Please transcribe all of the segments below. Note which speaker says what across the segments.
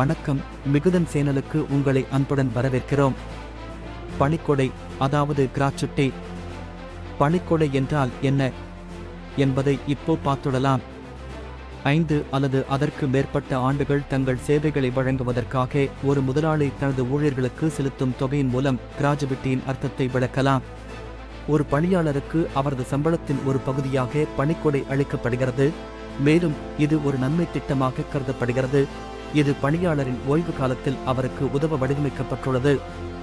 Speaker 1: வணக்கம் மிகுதன் சேனலுக்கு உங்களை அன்புடன் வரவேற்கிறோம் பணிக்கொடை அதாவது கிராச்சுட்டி பணிக்கொடை என்றால் என்ன என்பதை இப்போ பார்த்துடலாம் ஐந்து அல்லது அதற்கு மேற்பட்ட ஆண்டுகள் தங்கள் சேவைகளை வழங்குவதற்காக ஒரு முதலாளி தனது ஊழியர்களுக்கு செலுத்தும் தொகையின் மூலம் கிராஜுவிட்டியின் அர்த்தத்தை விளக்கலாம் ஒரு பணியாளருக்கு அவரது சம்பளத்தின் ஒரு பகுதியாக பணிக்கொடை அளிக்கப்படுகிறது மேலும் இது ஒரு நன்மை திட்டமாக கருதப்படுகிறது இது பணியாளரின் ஓய்வு காலத்தில் அவருக்கு உதவ வடிவமைக்கப்பட்டுள்ளது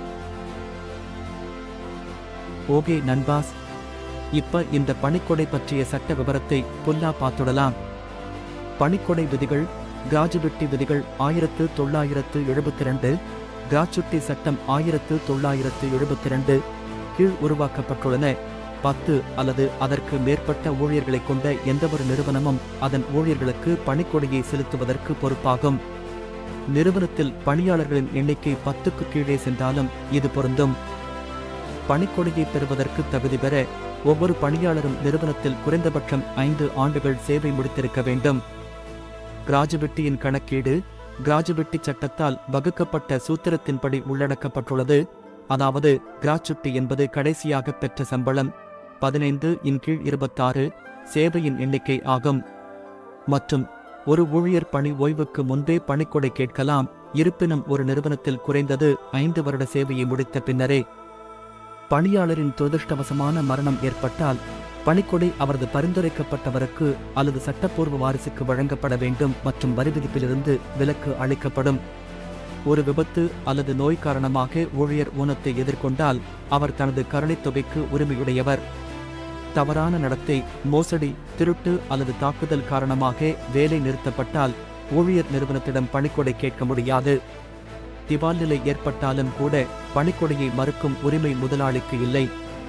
Speaker 1: ஓகே நண்பாஸ் இப்ப இந்த பணிக்கொடை பற்றிய சட்ட விவரத்தை புல்லா பார்த்துடலாம் பணிக்கொடை விதிகள் கிராஜுவிட்டி விதிகள் ஆயிரத்து தொள்ளாயிரத்து எழுபத்தி ரெண்டு கிராச்சுட்டி சட்டம் ஆயிரத்து தொள்ளாயிரத்து எழுபத்தி ரெண்டு கீழ் உருவாக்கப்பட்டுள்ளன பத்து அல்லது அதற்கு மேற்பட்ட ஊழியர்களைக் கொண்ட எந்தவொரு நிறுவனமும் அதன் ஊழியர்களுக்கு பணிக்கொடையை செலுத்துவதற்கு பொறுப்பாகும் நிறுவனத்தில் பணியாளர்களின் எண்ணிக்கை பத்துக்கு கீழே சென்றாலும் இது பொருந்தும் பணிக்கொடையை பெறுவதற்கு தகுதி பெற ஒவ்வொரு பணியாளரும் நிறுவனத்தில் குறைந்தபட்சம் ஐந்து ஆண்டுகள் சேவை முடித்திருக்க வேண்டும் கிராஜுவிட்டியின் கணக்கீடு கிராஜுவிட்டி சட்டத்தால் வகுக்கப்பட்ட சூத்திரத்தின்படி உள்ளடக்கப்பட்டுள்ளது அதாவது கிராச்சுட்டி என்பது கடைசியாக பெற்ற சம்பளம் பதினைந்து இன் கீழ் இருபத்தாறு சேவையின் எண்ணிக்கை ஆகும் மற்றும் ஒரு ஊழியர் பணி ஓய்வுக்கு முன்பே பணிக்கொடை கேட்கலாம் இருப்பினும் ஒரு நிறுவனத்தில் குறைந்தது ஐந்து வருட சேவையை முடித்த பின்னரே பணியாளரின் துரதிருஷ்டவசமான மரணம் ஏற்பட்டால் பணிக்கொடை அவரது பரிந்துரைக்கப்பட்டவருக்கு அல்லது சட்டப்பூர்வ வாரிசுக்கு வழங்கப்பட வேண்டும் மற்றும் வரி விதிப்பிலிருந்து விலக்கு அளிக்கப்படும் ஒரு விபத்து அல்லது நோய் காரணமாக ஊழியர் ஊனத்தை எதிர்கொண்டால் அவர் தனது கருணைத் தொகைக்கு உரிமையுடையவர் தவறான நடத்தை மோசடி திருட்டு அல்லது தாக்குதல் காரணமாக வேலை நிறுத்தப்பட்டால் ஊழியர் நிறுவனத்திடம் பணிக்கொடை கேட்க முடியாது திவால் நிலை ஏற்பட்டாலும் கூட பணிக்கொடையை மறுக்கும் உரிமை முதலாளிக்கு இல்லை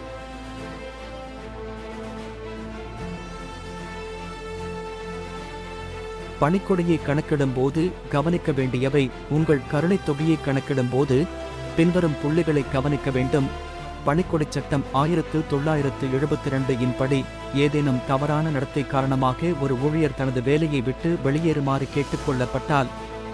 Speaker 1: பணிக்கொடையை கணக்கிடும் போது கவனிக்க வேண்டியவை உங்கள் கருணைத் தொகையை கணக்கிடும் போது பின்வரும் புள்ளிகளை கவனிக்க வேண்டும் பணிக்கொடை சட்டம் ஆயிரத்து தொள்ளாயிரத்து எழுபத்தி ரெண்டு இன்படி ஏதேனும் தவறான நடத்தை காரணமாக ஒரு ஊழியர் தனது வேலையை விட்டு வெளியேறுமாறு கேட்டுக்கொள்ளப்பட்டால்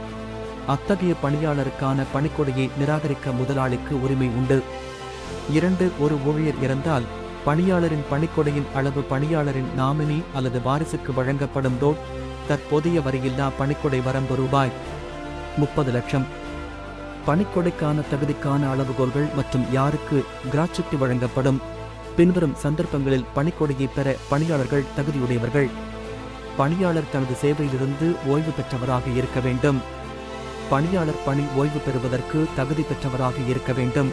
Speaker 1: அத்தகைய பணியாளருக்கான பணிக்கொடையை நிராகரிக்க முதலாளிக்கு உரிமை உண்டு இரண்டு ஒரு ஊழியர் இறந்தால் பணியாளரின் பணிக்கொடையின் அளவு பணியாளரின் நாமினி அல்லது வாரிசுக்கு வழங்கப்படும் ரோட் தற்போதைய வரியில்லா பணிக்கொடை வரம்பு ரூபாய் முப்பது லட்சம் பணிக்கொடைக்கான தகுதிக்கான அளவுகோல்கள் மற்றும் யாருக்கு கிராச்சுட்டி வழங்கப்படும் பின்வரும் சந்தர்ப்பங்களில் பணிக்கொடையை பெற பணியாளர்கள் தகுதியுடையவர்கள் பணியாளர் தனது சேவையிலிருந்து ஓய்வு பெற்றவராக இருக்க வேண்டும் பணியாளர் பணி ஓய்வு பெறுவதற்கு தகுதி பெற்றவராக இருக்க வேண்டும்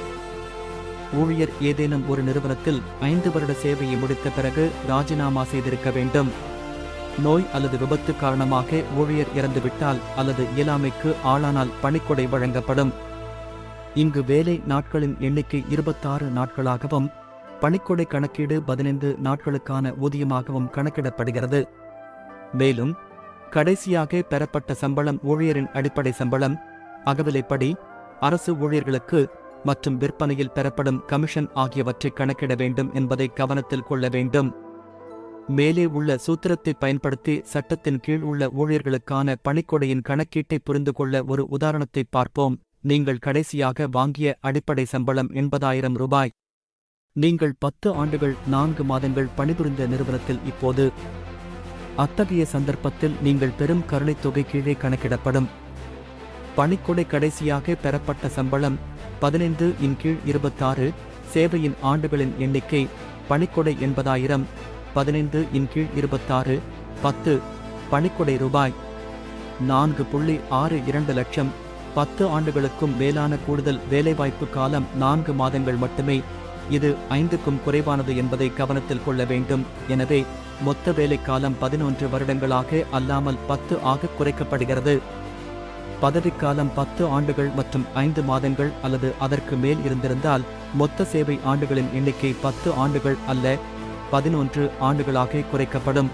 Speaker 1: ஊழியர் ஏதேனும் ஒரு நிறுவனத்தில் ஐந்து வருட சேவையை முடித்த பிறகு ராஜினாமா செய்திருக்க வேண்டும் நோய் அல்லது விபத்து காரணமாக ஊழியர் இறந்துவிட்டால் அல்லது இயலாமைக்கு ஆளானால் பணிக்கொடை வழங்கப்படும் இங்கு வேலை நாட்களின் எண்ணிக்கை இருபத்தாறு நாட்களாகவும் பணிக்கொடை கணக்கீடு பதினைந்து நாட்களுக்கான ஊதியமாகவும் கணக்கிடப்படுகிறது மேலும் கடைசியாக பெறப்பட்ட சம்பளம் ஊழியரின் அடிப்படை சம்பளம் அகவிலைப்படி அரசு ஊழியர்களுக்கு மற்றும் விற்பனையில் பெறப்படும் கமிஷன் ஆகியவற்றை கணக்கிட வேண்டும் என்பதை கவனத்தில் கொள்ள வேண்டும் மேலே உள்ள சூத்திரத்தை பயன்படுத்தி சட்டத்தின் கீழ் உள்ள ஊழியர்களுக்கான பணிக்கொடையின் கணக்கீட்டை புரிந்து கொள்ள ஒரு உதாரணத்தை பார்ப்போம் நீங்கள் கடைசியாக வாங்கிய அடிப்படை சம்பளம் எண்பதாயிரம் ரூபாய் நீங்கள் பத்து ஆண்டுகள் நான்கு மாதங்கள் பணிபுரிந்த நிறுவனத்தில் இப்போது அத்தகைய சந்தர்ப்பத்தில் நீங்கள் பெரும் கருணைத் தொகை கீழே கணக்கிடப்படும் பணிக்கொடை கடைசியாக பெறப்பட்ட சம்பளம் பதினைந்து இன் கீழ் இருபத்தாறு சேவையின் ஆண்டுகளின் எண்ணிக்கை பணிக்கொடை எண்பதாயிரம் பதினைந்து இன் கீழ் இருபத்தாறு பத்து பணிக்கொடை ரூபாய் நான்கு புள்ளி ஆறு இரண்டு லட்சம் பத்து ஆண்டுகளுக்கும் மேலான கூடுதல் வேலைவாய்ப்பு காலம் நான்கு மாதங்கள் மட்டுமே இது ஐந்துக்கும் குறைவானது என்பதை கவனத்தில் கொள்ள வேண்டும் எனவே மொத்த வேலை காலம் பதினொன்று வருடங்களாக அல்லாமல் பத்து ஆக குறைக்கப்படுகிறது பதவிக்காலம் பத்து ஆண்டுகள் மற்றும் ஐந்து மாதங்கள் அல்லது அதற்கு மேல் இருந்திருந்தால் மொத்த சேவை ஆண்டுகளின் எண்ணிக்கை பத்து ஆண்டுகள் அல்ல பதினொன்று ஆண்டுகளாக குறைக்கப்படும்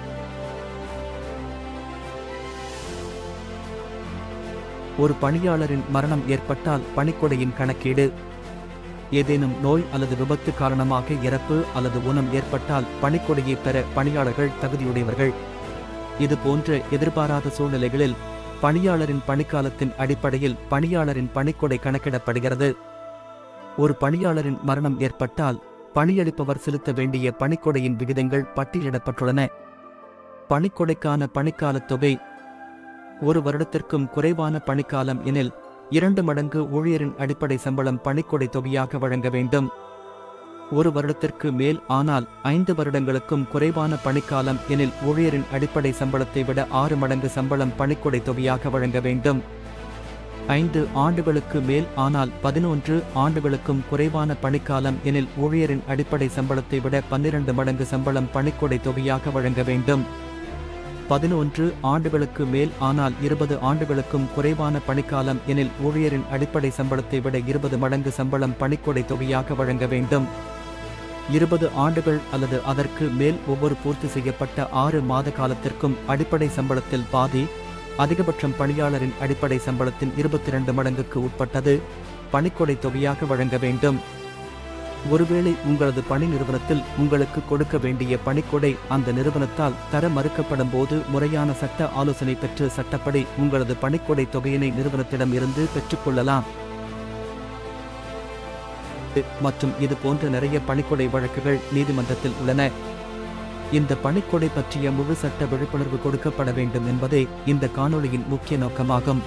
Speaker 1: ஒரு பணியாளரின் மரணம் ஏற்பட்டால் பணிக்கொடையின் கணக்கீடு ஏதேனும் நோய் அல்லது விபத்து காரணமாக இறப்பு அல்லது ஊனம் ஏற்பட்டால் பணிக்கொடையை பெற பணியாளர்கள் தகுதியுடையவர்கள் இது போன்ற எதிர்பாராத சூழ்நிலைகளில் பணியாளரின் பணிக்காலத்தின் அடிப்படையில் பணியாளரின் பணிக்கொடை கணக்கிடப்படுகிறது ஒரு பணியாளரின் மரணம் ஏற்பட்டால் பணியளிப்பவர் செலுத்த வேண்டிய பணிக்கொடையின் விகிதங்கள் பட்டியலிடப்பட்டுள்ளன பணிக்கொடைக்கான பணிக்காலத் தொகை ஒரு வருடத்திற்கும் குறைவான பணிக்காலம் எனில் இரண்டு மடங்கு ஊழியரின் அடிப்படை சம்பளம் பணிக்கொடை தொகையாக வழங்க வேண்டும் ஒரு வருடத்திற்கு மேல் ஆனால் ஐந்து வருடங்களுக்கும் குறைவான பணிக்காலம் எனில் ஊழியரின் அடிப்படை சம்பளத்தை விட ஆறு மடங்கு சம்பளம் பணிக்கொடை தொகையாக வழங்க வேண்டும் ஐந்து ஆண்டுகளுக்கு மேல் ஆனால் பதினொன்று ஆண்டுகளுக்கும் குறைவான பணிக்காலம் எனில் ஊழியரின் அடிப்படை சம்பளத்தை விட பன்னிரண்டு மடங்கு சம்பளம் பணிக்கொடை தொகையாக வழங்க வேண்டும் பதினொன்று ஆண்டுகளுக்கு மேல் ஆனால் இருபது ஆண்டுகளுக்கும் குறைவான பணிக்காலம் எனில் ஊழியரின் அடிப்படை சம்பளத்தை விட இருபது மடங்கு சம்பளம் பணிக்கொடை தொகையாக வழங்க வேண்டும் இருபது ஆண்டுகள் அல்லது அதற்கு மேல் ஒவ்வொரு பூர்த்தி செய்யப்பட்ட ஆறு மாத காலத்திற்கும் அடிப்படை சம்பளத்தில் பாதி அதிகபட்சம் பணியாளரின் அடிப்படை சம்பளத்தின் இருபத்தி இரண்டு மடங்குக்கு உட்பட்டது பணிக்கொடை தொகையாக வழங்க வேண்டும் ஒருவேளை உங்களது பணி நிறுவனத்தில் உங்களுக்கு கொடுக்க வேண்டிய பணிக்கொடை அந்த நிறுவனத்தால் தர மறுக்கப்படும் போது முறையான சட்ட ஆலோசனை பெற்று சட்டப்படி உங்களது பணிக்கொடை தொகையினை நிறுவனத்திடம் இருந்து பெற்றுக்கொள்ளலாம் மற்றும் இது போன்ற நிறைய பணிக்கொடை வழக்குகள் நீதிமன்றத்தில் உள்ளன இந்த பணிக்கொடை பற்றிய முழு சட்ட விழிப்புணர்வு கொடுக்கப்பட வேண்டும் என்பதே இந்த காணொளியின் முக்கிய நோக்கமாகும்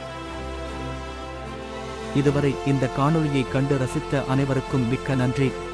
Speaker 1: இதுவரை இந்த காணொளியை கண்டு ரசித்த அனைவருக்கும் மிக்க நன்றி